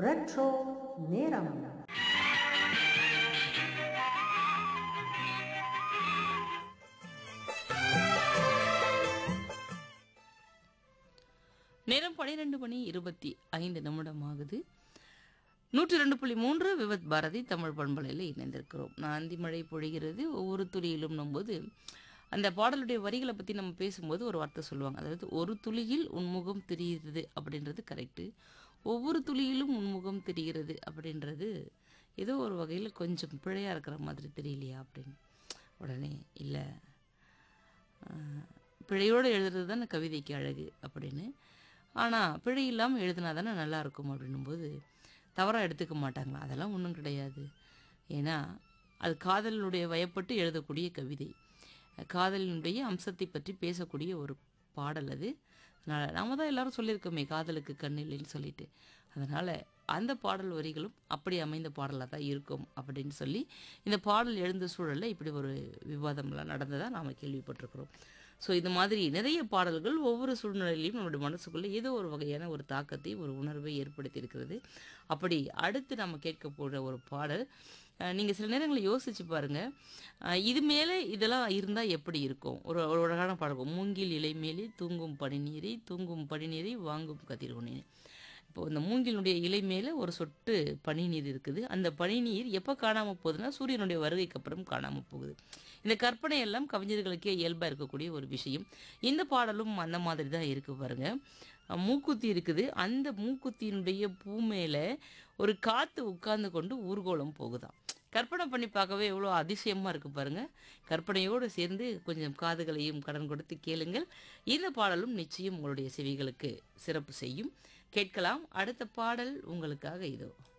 retro நேரம் நேரம் பனிரெண்டு மணி இருபத்தி ஐந்து நிமிடம் ஆகுது நூற்றி ரெண்டு புள்ளி மூன்று விவத் பாரதி தமிழ் பண்பலையில் இணைந்திருக்கிறோம் நான் அந்தி மழை பொழிகிறது ஒவ்வொரு துளியிலும் நம்போது அந்த பாடலுடைய வரிகளை பற்றி நம்ம பேசும்போது ஒரு வார்த்தை சொல்லுவாங்க அதாவது ஒரு துளியில் உன்முகம் தெரிகிறது அப்படின்றது கரெக்டு ஒவ்வொரு துளியிலும் உன்முகம் தெரிகிறது அப்படின்றது ஏதோ ஒரு வகையில் கொஞ்சம் பிழையாக இருக்கிற மாதிரி தெரியலையா அப்படின்னு உடனே இல்லை ஆஹ், பிழையோடு எழுதுறது தானே கவிதைக்கு அழகு அப்படின்னு ஆனால் பிழை இல்லாமல் எழுதினா தானே நல்லா இருக்கும் அப்படின்னும்போது தவறாக எடுத்துக்க மாட்டாங்களா அதெல்லாம் ஒன்றும் கிடையாது ஏன்னா அது காதலினுடைய வயப்பட்டு எழுதக்கூடிய கவிதை காதலினுடைய அம்சத்தை பற்றி பேசக்கூடிய ஒரு பாடல் அது அதனால் நாம தான் எல்லாரும் சொல்லியிருக்கோமே காதலுக்கு கண் இல்லைன்னு சொல்லிட்டு அதனால் அந்த பாடல் வரிகளும் அப்படி அமைந்த பாடலாக தான் இருக்கும் அப்படின்னு சொல்லி இந்த பாடல் எழுந்த சூழலில் இப்படி ஒரு விவாதம்லாம் நடந்ததாக நாம் கேள்விப்பட்டிருக்கிறோம் ஸோ இது மாதிரி நிறைய பாடல்கள் ஒவ்வொரு சூழ்நிலையிலையும் நம்மளுடைய மனசுக்குள்ளே ஏதோ ஒரு வகையான ஒரு தாக்கத்தை ஒரு உணர்வை ஏற்படுத்தி இருக்கிறது அப்படி அடுத்து நம்ம கேட்க போகிற ஒரு பாடல் நீங்கள் சில நேரங்களில் யோசிச்சு பாருங்கள் இது மேலே இதெல்லாம் இருந்தால் எப்படி இருக்கும் ஒரு ஒரு அழகான பாடல் மூங்கில் இலை மேலே தூங்கும் பனிநீரை தூங்கும் பனிநீரை வாங்கும் கதிரோனே இப்போ இந்த மூங்கிலுடைய இலை மேலே ஒரு சொட்டு பனிநீர் இருக்குது அந்த பனிநீர் எப்போ காணாமல் போகுதுன்னா சூரியனுடைய வருகைக்கு அப்புறம் காணாமல் போகுது இந்த கற்பனை எல்லாம் கவிஞர்களுக்கே இயல்பாக இருக்கக்கூடிய ஒரு விஷயம் இந்த பாடலும் அந்த மாதிரி தான் இருக்கு பாருங்க அஹ் மூக்குத்தி இருக்குது அந்த மூக்குத்தியினுடைய பூ மேலே ஒரு காற்று உட்கார்ந்து கொண்டு ஊர்கோலம் போகுதாம் கற்பனை பண்ணி பார்க்கவே எவ்வளோ அதிசயமாக இருக்குது பாருங்க கற்பனையோடு சேர்ந்து கொஞ்சம் காதுகளையும் கடன் கொடுத்து கேளுங்கள் இந்த பாடலும் நிச்சயம் உங்களுடைய செவிகளுக்கு சிறப்பு செய்யும் கேட்கலாம் அடுத்த பாடல் உங்களுக்காக இதோ